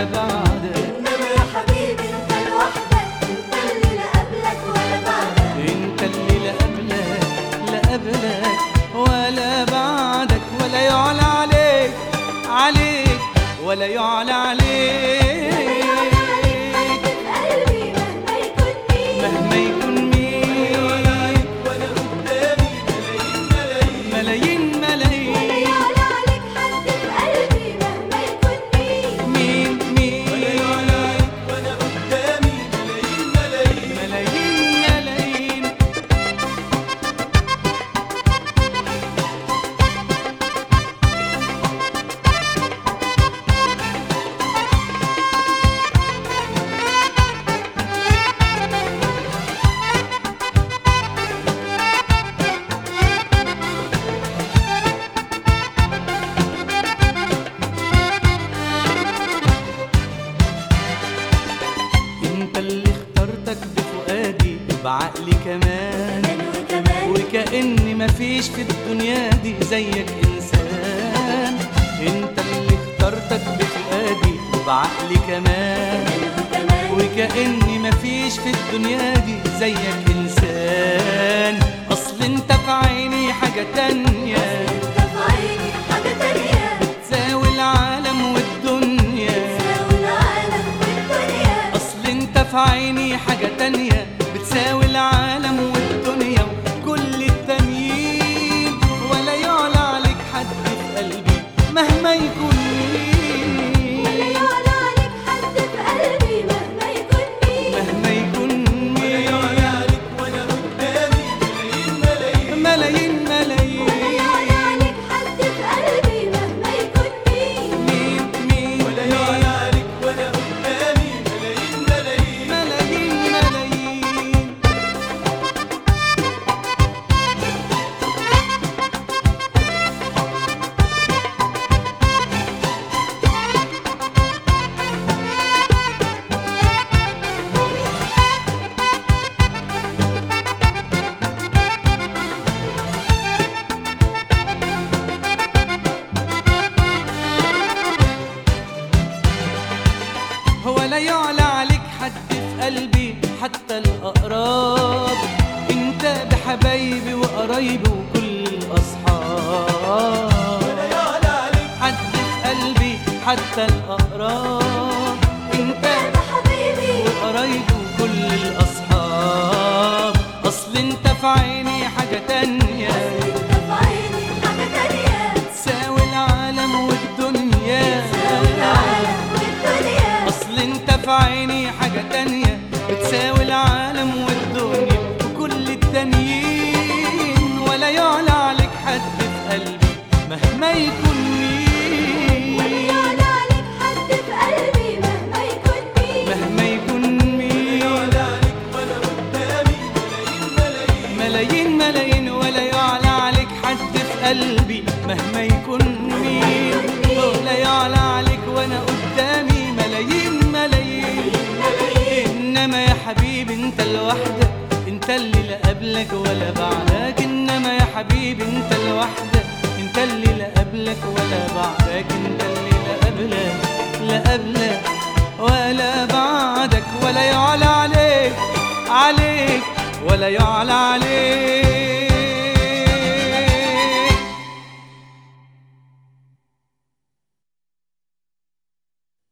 بعدك إنما يا حبيبي أنت لوحدك أنت اللي لا قبلك ولا بعدك انت اللي لا قبلك لا قبلك ولا بعدك ولا يعلى عليك عليك ولا يعلى عليك قلبي مهما يكون مين مهما يكون مين وانا قدامي ملايين ملايين ملايين ملايين يعلى عليك حد في قلبي مهما يكون مين مين ولا مين يعلى عليك وانا قدامي ملايين ملايين ملايين ملايين انت اللي اخترتك بفؤادي بعقلي كمان وكمان وكأن مفيش في الدنيا دي زيك إنسان انت اللي اخترتك بفؤادي وبعقلي كمان وكمان وكأن مفيش في الدنيا دي زيك إنسان أصل انت في عيني حاجة تانية أنت في عيني حاجة تانية تساوي العالم والدنيا تساوي العالم والدنيا أصل انت في عيني حاجة تانية بتساوي العالم والدنيا وكل التانيين ولا يعلى عليك حد في قلبي مهما يكون مين يعلى عليك حد في قلبي مهما يكون مين مهما يكون ولا مين يعلى عليك وانا قدامي ملايين ملايين ملايين ملايين يعلى عليك حد في قلبي مهما يكون مين مين مين ولا يعلى عليك وانا قدامي ملايين ملايين ملايين ملايين ولا يعلى عليك حد في قلبي حتى الأقراب انت بحبايبي وقرايبي وكل الأصحاب ولا يعلى عليك حد في قلبي حتى الأقراب انت أنا حبيبي وقرايبي وكل الأصحاب أصل انت في عيني حاجة تانية أنت في عيني حاجة تانية تساوي العالم والدنيا تساوي العالم والدنيا اصل انت في عيني حاجة تانية بتساوي العالم والدنيا وكل التانيين ولا يعلى عليك حد في قلبي مهما يكون مين يعلى عليك حد في قلبي مهما يكون مين مهما يكون مين يعلى عليك وانا قدامي ملايين ملايين ملايين ملايين ولا يعلى عليك حد في قلبي مهما يكون مين ولا يعلى عليك وانا قدامي ملايين ملايين انما يا حبيبي انت لوحدك انت اللي لا قبلك ولا بعدك انما يا حبيبي انت لوحدك انت اللي لا قبلك ولا بعدك انت اللي لا قبلك لا قبلك ولا بعدك ولا يعلى عليك عليك ولا يعلى عليك